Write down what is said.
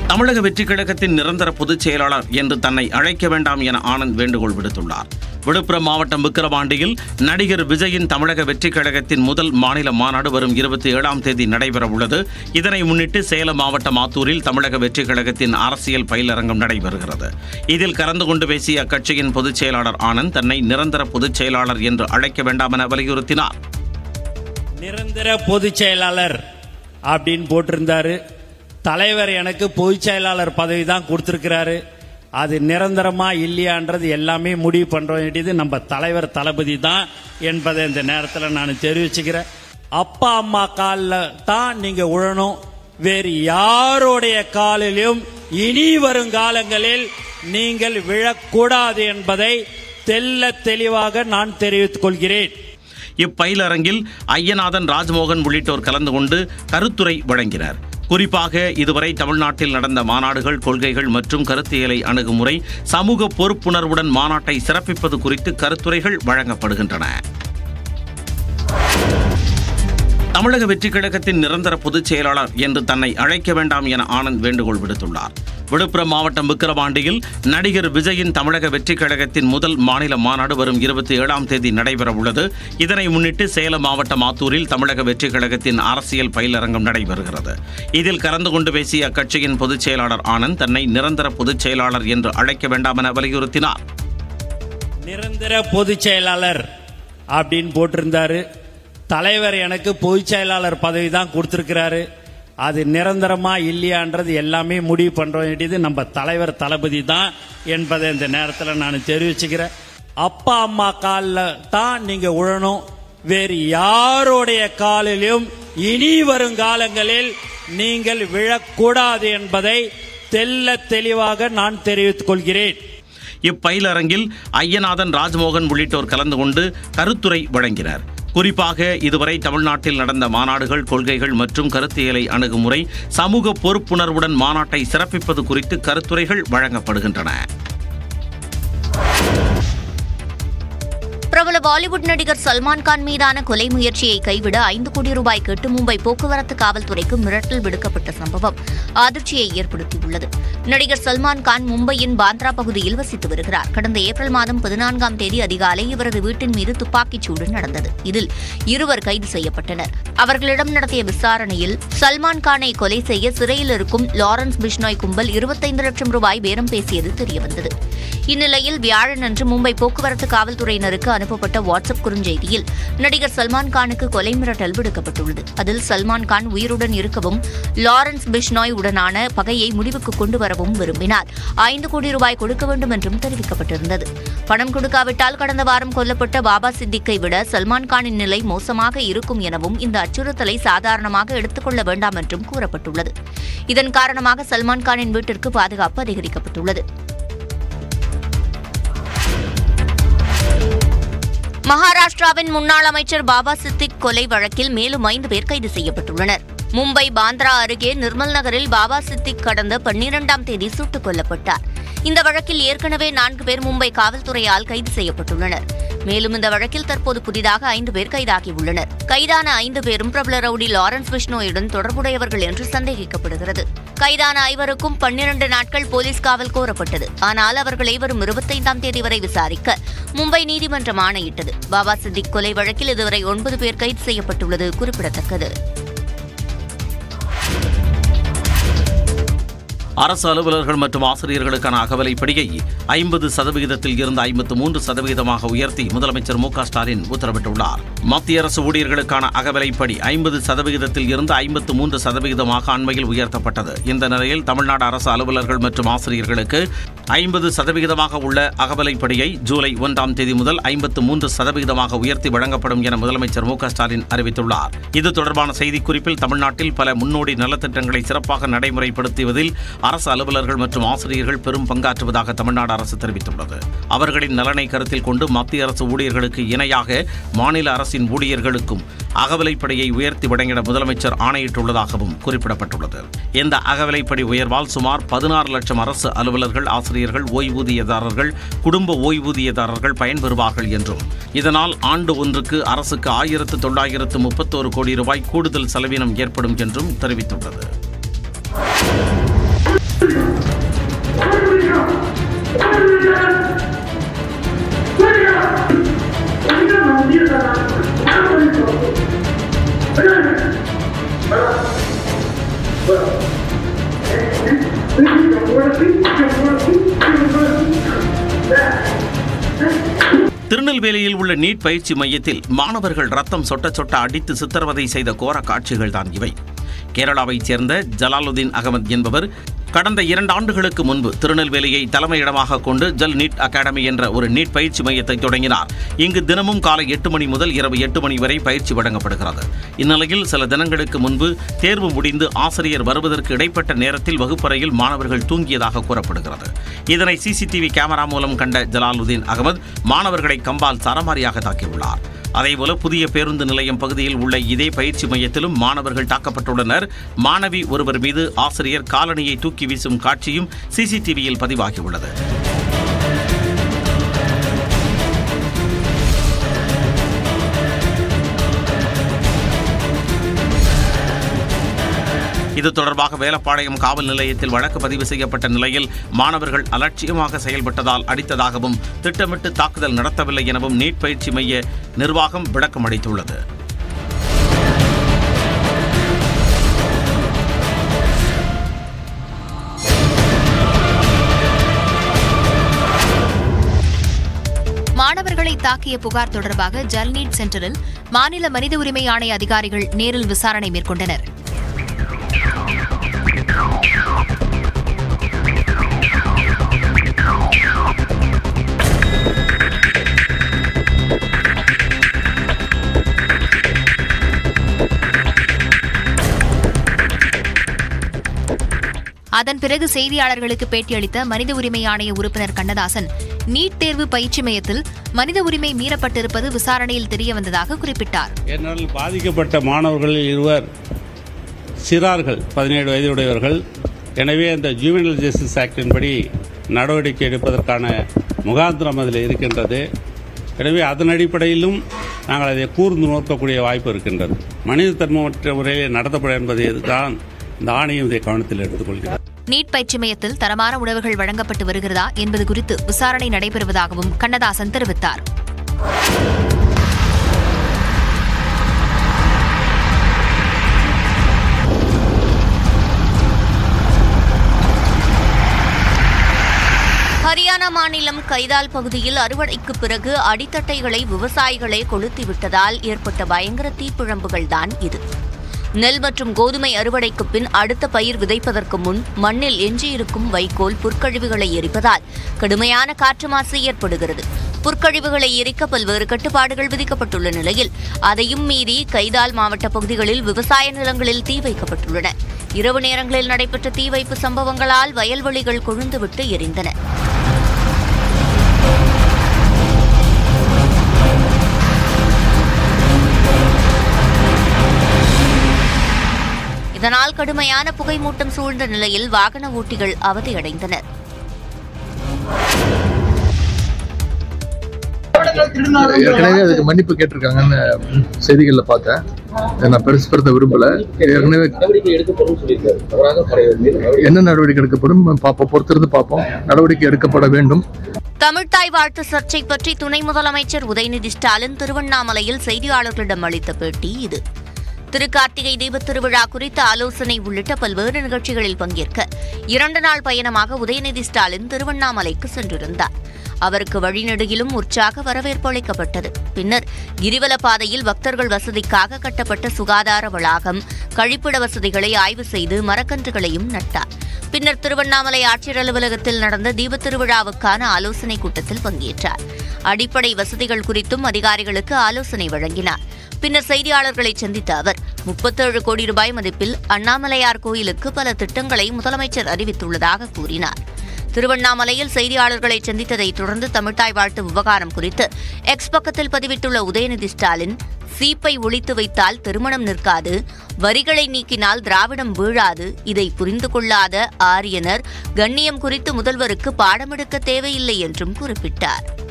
தமிழக வெற்றிக் கழகத்தின் நிரந்தர பொதுச் செயலாளர் என்று தன்னை அழைக்க வேண்டாம் என ஆனந்த் வேண்டுகோள் விடுத்துள்ளார் விழுப்புரம் மாவட்டம் விக்கிரவாண்டியில் நடிகர் விஜயின் தமிழக வெற்றிக் கழகத்தின் முதல் மாநில மாநாடு வரும் இருபத்தி ஏழாம் தேதி நடைபெற உள்ளது இதனை முன்னிட்டு சேலம் மாவட்டம் ஆத்தூரில் தமிழக வெற்றிக் கழகத்தின் அரசியல் பயிலரங்கம் நடைபெறுகிறது இதில் கலந்து கொண்டு பேசிய அக்கட்சியின் பொதுச் செயலாளர் ஆனந்த் தன்னை நிரந்தர பொதுச் செயலாளர் என்று அழைக்க வேண்டாம் என வலியுறுத்தினார் நிரந்தர பொதுச் செயலாளர் அப்படின்னு போட்டிருந்தாரு தலைவர் எனக்கு பொதுச் செயலாளர் பதவி தான் கொடுத்திருக்கிறாரு அது நிரந்தரமா இல்லையான்றது எல்லாமே முடிவு பண்ற வேண்டியது நம்ம தலைவர் தளபதி தான் என்பதை இந்த நேரத்தில் நான் தெரிவிச்சுக்கிறேன் அப்பா அம்மா காலில் தான் நீங்க உழணும் வேறு யாருடைய காலிலும் இனி வரும் காலங்களில் நீங்கள் விழக்கூடாது என்பதை தெல்ல தெளிவாக நான் தெரிவித்துக் கொள்கிறேன் இப்பயிலரங்கில் ஐயநாதன் ராஜ்மோகன் உள்ளிட்டோர் கலந்து கொண்டு கருத்துரை வழங்கினர் குறிப்பாக இதுவரை தமிழ்நாட்டில் நடந்த மாநாடுகள் கொள்கைகள் மற்றும் கருத்தியலை அணுகுமுறை சமூக பொறுப்புணர்வுடன் மாநாட்டை சிறப்பிப்பது குறித்து கருத்துரைகள் வழங்கப்படுகின்றன தமிழக வெற்றிக் கழகத்தின் நிரந்தர பொதுச் செயலாளர் என்று தன்னை அழைக்க வேண்டாம் என ஆனந்த் வேண்டுகோள் விடுத்துள்ளார் விழுப்புரம் மாவட்டம் விக்கிரவாண்டியில் நடிகர் விஜயின் தமிழக வெற்றிக் கழகத்தின் முதல் மாநில மாநாடு வரும் இருபத்தி ஏழாம் தேதி நடைபெற உள்ளது இதனை முன்னிட்டு சேலம் மாவட்டம் ஆத்தூரில் தமிழக வெற்றிக் கழகத்தின் அரசியல் பயிலரங்கம் நடைபெறுகிறது இதில் கலந்து கொண்டு பேசிய அக்கட்சியின் பொதுச் செயலாளர் ஆனந்த் தன்னை நிரந்தர பொதுச் செயலாளர் என்று அழைக்க வேண்டாம் என வலியுறுத்தினார் நிரந்தர பொதுச் செயலாளர் அப்படின்னு போட்டிருந்தாரு தலைவர் எனக்கு பொதுச் செயலாளர் பதவி தான் கொடுத்திருக்கிறாரு அது நிரந்தரமா இல்லையான்றது எல்லாமே முடிவு பண்ற வேண்டியது நம்ம தலைவர் தளபதி தான் என்பதை இந்த நேரத்தில் நான் தெரிவிச்சுக்கிறேன் அப்பா அம்மா காலில் தான் நீங்க உழணும் வேறு யாருடைய காலிலும் இனி வரும் காலங்களில் நீங்கள் விழக்கூடாது என்பதை தெல்ல தெளிவாக நான் தெரிவித்துக் கொள்கிறேன் இப்பயிலரங்கில் ஐயநாதன் ராஜ்மோகன் உள்ளிட்டோர் கலந்து கொண்டு கருத்துரை வழங்கினர் குறிப்பாக இதுவரை தமிழ்நாட்டில் நடந்த மாநாடுகள் கொள்கைகள் மற்றும் கருத்தியலை அணுகுமுறை சமூக பொறுப்புணர்வுடன் மாநாட்டை சிறப்பிப்பது குறித்து கருத்துரைகள் வழங்கப்படுகின்றன பிரபல பாலிவுட் நடிகர் சல்மான் கான் மீதான கொலை முயற்சியை கைவிட ஐந்து கோடி ரூபாய் கேட்டு மும்பை போக்குவரத்து காவல்துறைக்கு மிரட்டல் விடுக்கப்பட்ட சம்பவம் அதிர்ச்சியை ஏற்படுத்தியுள்ளது நடிகர் சல்மான் கான் மும்பையின் பாந்த்ரா பகுதியில் வசித்து வருகிறார் கடந்த ஏப்ரல் மாதம் பதினான்காம் தேதி அதிகாலை இவரது வீட்டின் மீது துப்பாக்கிச் சூடு நடந்தது இதில் இருவர் கைது செய்யப்பட்டனர் அவர்களிடம் நடத்திய விசாரணையில் சல்மான் கானை கொலை செய்ய சிறையில் இருக்கும் லாரன்ஸ் பிஷ்னாய் கும்பல் இருபத்தைந்து லட்சம் ரூபாய் பேரம் பேசியது தெரியவந்தது இந்நிலையில் வியாழனன்று மும்பை போக்குவரத்து காவல்துறையினருக்கு அனுப்பப்பட்ட வாட்ஸ்அப் குறுஞ்செய்தியில் நடிகர் சல்மான் கானுக்கு கொலை மிரட்டல் விடுக்கப்பட்டுள்ளது அதில் சல்மான் கான் உயிருடன் இருக்கவும் லாரன்ஸ் பிஷ்னாய் உடனான பகையை முடிவுக்கு கொண்டு வரவும் விரும்பினார் ஐந்து கோடி ரூபாய் கொடுக்க வேண்டும் என்றும் தெரிவிக்கப்பட்டிருந்தது பணம் கொடுக்காவிட்டால் கடந்த வாரம் கொல்லப்பட்ட பாபா சித்திக்கை விட சல்மான் கானின் நிலை மோசமாக இருக்கும் எனவும் இந்த அச்சுறுத்தலை சாதாரணமாக எடுத்துக்கொள்ள வேண்டாம் என்றும் கூறப்பட்டுள்ளது இதன் காரணமாக சல்மான் கானின் வீட்டிற்கு பாதுகாப்பு அதிகரிக்கப்பட்டுள்ளது மகாராஷ்டிராவின் முன்னாள் அமைச்சர் பாபா சித்திக் கொலை வழக்கில் மேலும் ஐந்து பேர் கைது செய்யப்பட்டுள்ளனர் மும்பை பாந்த்ரா அருகே நிர்மல் நகரில் பாபா சித்திக் கடந்த பன்னிரண்டாம் தேதி சுட்டுக் கொல்லப்பட்டார் இந்த வழக்கில் ஏற்கனவே நான்கு பேர் மும்பை காவல்துறையால் கைது செய்யப்பட்டுள்ளனர் மேலும் இந்த வழக்கில் தற்போது புதிதாக ஐந்து பேர் கைதாகியுள்ளனர் கைதான ஐந்து பேரும் பிரபல ரவுடி லாரன்ஸ் பிஷ்னோயுடன் தொடர்புடையவர்கள் என்று சந்தேகிக்கப்படுகிறது கைதான ஐவருக்கும் பன்னிரண்டு நாட்கள் போலீஸ் காவல் கோரப்பட்டது ஆனால் அவர்களை வரும் இருபத்தைந்தாம் தேதி வரை விசாரிக்க மும்பை நீதிமன்றம் ஆணையிட்டது பாபா சித்திக் கொலை வழக்கில் இதுவரை ஒன்பது பேர் கைது செய்யப்பட்டுள்ளது குறிப்பிடத்தக்கது அரசு அலுவலர்கள் மற்றும் ஆசிரியர்களுக்கான அகவலைப்படியை ஐம்பது சதவிகிதத்தில் இருந்து ஐம்பத்து மூன்று சதவிகிதமாக உயர்த்தி முதலமைச்சர் மு க ஸ்டாலின் உத்தரவிட்டுள்ளார் மத்திய அரசு ஊழியர்களுக்கான அகவலைப்படி ஐம்பது சதவிகிதத்தில் இருந்து ஐம்பத்து மூன்று சதவிகிதமாக அண்மையில் உயர்த்தப்பட்டது இந்த நிலையில் தமிழ்நாடு அரசு அலுவலர்கள் மற்றும் ஆசிரியர்களுக்கு ஐம்பது சதவிகிதமாக உள்ள அகவலைப்படியை ஜூலை ஒன்றாம் தேதி முதல் ஐம்பத்து மூன்று சதவிகிதமாக உயர்த்தி வழங்கப்படும் என முதலமைச்சர் மு க ஸ்டாலின் அறிவித்துள்ளார் இது தொடர்பான செய்திக்குறிப்பில் தமிழ்நாட்டில் பல முன்னோடி நலத்திட்டங்களை சிறப்பாக நடைமுறைப்படுத்துவதில் அரசு அலுவலர்கள் மற்றும் ஆசிரியர்கள் பெரும் பங்காற்றுவதாக தமிழ்நாடு அரசு தெரிவித்துள்ளது அவர்களின் நலனை கருத்தில் கொண்டு மத்திய அரசு ஊழியர்களுக்கு இணையாக மாநில அரசின் ஊழியர்களுக்கும் அகவிலைப்படியை உயர்த்தி வழங்கிட முதலமைச்சர் ஆணையிட்டுள்ளதாகவும் குறிப்பிடப்பட்டுள்ளது இந்த அகவிலைப்படி உயர்வால் சுமார் பதினாறு லட்சம் அரசு அலுவலர்கள் ஆசிரியர்கள் ஓய்வூதியதாரர்கள் குடும்ப ஓய்வூதியதாரர்கள் பயன்பெறுவார்கள் என்றும் இதனால் ஆண்டு ஒன்றுக்கு அரசுக்கு ஆயிரத்து தொள்ளாயிரத்து முப்பத்தோரு கோடி ரூபாய் கூடுதல் செலவினம் ஏற்படும் என்றும் தெரிவித்துள்ளது திருநெல்வேலியில் உள்ள நீட் பயிற்சி மையத்தில் மாணவர்கள் ரத்தம் சொட்ட சொட்ட அடித்து சித்திரவதை செய்த கோர காட்சிகள் தான் இவை கேரளாவைச் சேர்ந்த ஜலாலுதீன் அகமது என்பவர் கடந்த இரண்டு ஆண்டுகளுக்கு முன்பு திருநெல்வேலியை தலைமையிடமாக கொண்டு ஜல் நீட் அகாடமி என்ற ஒரு நீட் பயிற்சி மையத்தை தொடங்கினார் இங்கு தினமும் காலை எட்டு மணி முதல் இரவு எட்டு மணி வரை பயிற்சி வழங்கப்படுகிறது இந்நிலையில் சில தினங்களுக்கு முன்பு தேர்வு முடிந்து ஆசிரியர் வருவதற்கு இடைப்பட்ட நேரத்தில் வகுப்பறையில் மாணவர்கள் தூங்கியதாக கூறப்படுகிறது இதனை சிசிடிவி கேமரா மூலம் கண்ட ஜலாலுதீன் அகமது மாணவர்களை கம்பால் சரமாரியாக தாக்கியுள்ளார் அதேபோல புதிய பேருந்து நிலையம் பகுதியில் உள்ள இதே பயிற்சி மையத்திலும் மாணவர்கள் தாக்கப்பட்டுள்ளனர் மாணவி ஒருவர் மீது ஆசிரியர் காலணியை தூக்கி வீசும் காட்சியும் சிசிடிவியில் பதிவாகியுள்ளது இது தொடர்பாக வேலப்பாளையம் காவல் நிலையத்தில் வழக்கு பதிவு செய்யப்பட்ட நிலையில் மாணவர்கள் அலட்சியமாக செயல்பட்டதால் அடித்ததாகவும் திட்டமிட்டு தாக்குதல் நடத்தவில்லை எனவும் நீட் பயிற்சி மைய நிர்வாகம் விளக்கம் அளித்துள்ளது மாணவர்களை தாக்கிய புகார் தொடர்பாக ஜல்நீட் சென்டரில் மாநில மனித உரிமை ஆணைய அதிகாரிகள் நேரில் விசாரணை மேற்கொண்டனர் அதன் பிறகு செய்தியாளர்களுக்கு பேட்டியளித்த மனித உரிமை ஆணைய உறுப்பினர் கண்ணதாசன் நீட் தேர்வு பயிற்சி மையத்தில் மனித உரிமை மீறப்பட்டிருப்பது விசாரணையில் தெரியவந்ததாக குறிப்பிட்டார் என்னால் பாதிக்கப்பட்ட மாணவர்களில் இருவர் சிறார்கள் பதினேழு வயதுடையவர்கள் எனவே அந்த ஜூவனல் ஜஸ்டிஸ் ஆக்டின் படி நடவடிக்கை எடுப்பதற்கான முகாந்திரம் அதில் இருக்கின்றது எனவே அதன் அடிப்படையிலும் நாங்கள் அதை கூர்ந்து நோக்கக்கூடிய வாய்ப்பு இருக்கின்றது மனித தன்மற்ற முறையில் நடத்தப்பட என்பதை தான் இந்த ஆணையம் இதை கவனத்தில் எடுத்துக்கொள்கிறது நீட் பயிற்சி மையத்தில் தரமான உணவுகள் வழங்கப்பட்டு வருகிறதா என்பது குறித்து விசாரணை நடைபெறுவதாகவும் கண்ணதாசன் தெரிவித்தார் ஹரியானா மாநிலம் கைதால் பகுதியில் அறுவடைக்கு பிறகு அடித்தட்டைகளை விவசாயிகளே கொளுத்திவிட்டதால் ஏற்பட்ட பயங்கர தீப்பிழம்புகள்தான் இது நெல் மற்றும் கோதுமை அறுவடைக்கு பின் அடுத்த பயிர் விதைப்பதற்கு முன் மண்ணில் எஞ்சியிருக்கும் வைக்கோல் புற்கழிவுகளை எரிப்பதால் கடுமையான காற்று மாசு ஏற்படுகிறது புற்கழிவுகளை எரிக்க பல்வேறு கட்டுப்பாடுகள் விதிக்கப்பட்டுள்ள நிலையில் அதையும் மீறி கைதால் மாவட்ட பகுதிகளில் விவசாய நிலங்களில் தீ வைக்கப்பட்டுள்ளன இரவு நேரங்களில் நடைபெற்ற தீ வைப்பு சம்பவங்களால் வயல்வெளிகள் கொழுந்துவிட்டு எரிந்தன இதனால் கடுமையான புகைமூட்டம் சூழ்ந்த நிலையில் வாகன ஓட்டிகள் அவதியடைந்தனர் ஏற்கனவே அதுக்கு மன்னிப்பு கேட்டிருக்காங்கன்னு செய்திகள்ல பார்த்தேன் இதை நான் பெருசுப்படுத்த விரும்பல ஏற்கனவே என்ன நடவடிக்கை எடுக்கப்படும் பார்ப்போம் பொறுத்திருந்து பார்ப்போம் நடவடிக்கை எடுக்கப்பட வேண்டும் தமிழ்தாய் வாழ்த்து சர்ச்சை பற்றி துணை முதலமைச்சர் உதயநிதி ஸ்டாலின் திருவண்ணாமலையில் செய்தியாளர்களிடம் அளித்த பேட்டி இது திருக்கார்த்திகை தீபத் திருவிழா குறித்த ஆலோசனை உள்ளிட்ட பல்வேறு நிகழ்ச்சிகளில் பங்கேற்க இரண்டு நாள் பயணமாக உதயநிதி ஸ்டாலின் திருவண்ணாமலைக்கு சென்றிருந்தார் அவருக்கு வழிநெடுகிலும் உற்சாக வரவேற்பு அளிக்கப்பட்டது பின்னர் கிரிவல பாதையில் பக்தர்கள் வசதிக்காக கட்டப்பட்ட சுகாதார வளாகம் கழிப்பிட வசதிகளை ஆய்வு செய்து மரக்கன்றுகளையும் நட்டார் பின்னர் திருவண்ணாமலை ஆட்சியர் அலுவலகத்தில் நடந்த தீபத் திருவிழாவுக்கான ஆலோசனைக் கூட்டத்தில் பங்கேற்றார் அடிப்படை வசதிகள் குறித்தும் அதிகாரிகளுக்கு ஆலோசனை வழங்கினார் பின்னர் செய்தியாளர்களை சந்தித்த அவர் முப்பத்தேழு கோடி ரூபாய் மதிப்பில் அண்ணாமலையார் கோயிலுக்கு பல திட்டங்களை முதலமைச்சர் அறிவித்துள்ளதாக கூறினார் திருவண்ணாமலையில் செய்தியாளர்களை சந்தித்ததைத் தொடர்ந்து தமிழ்தாய் வாழ்த்து விவகாரம் குறித்து எக்ஸ் பக்கத்தில் பதிவிட்டுள்ள உதயநிதி ஸ்டாலின் சீப்பை ஒழித்து வைத்தால் திருமணம் நிற்காது வரிகளை நீக்கினால் திராவிடம் வீழாது இதை புரிந்து கொள்ளாத ஆரியனர் கண்ணியம் குறித்து முதல்வருக்கு பாடமெடுக்க தேவையில்லை என்றும் குறிப்பிட்டார்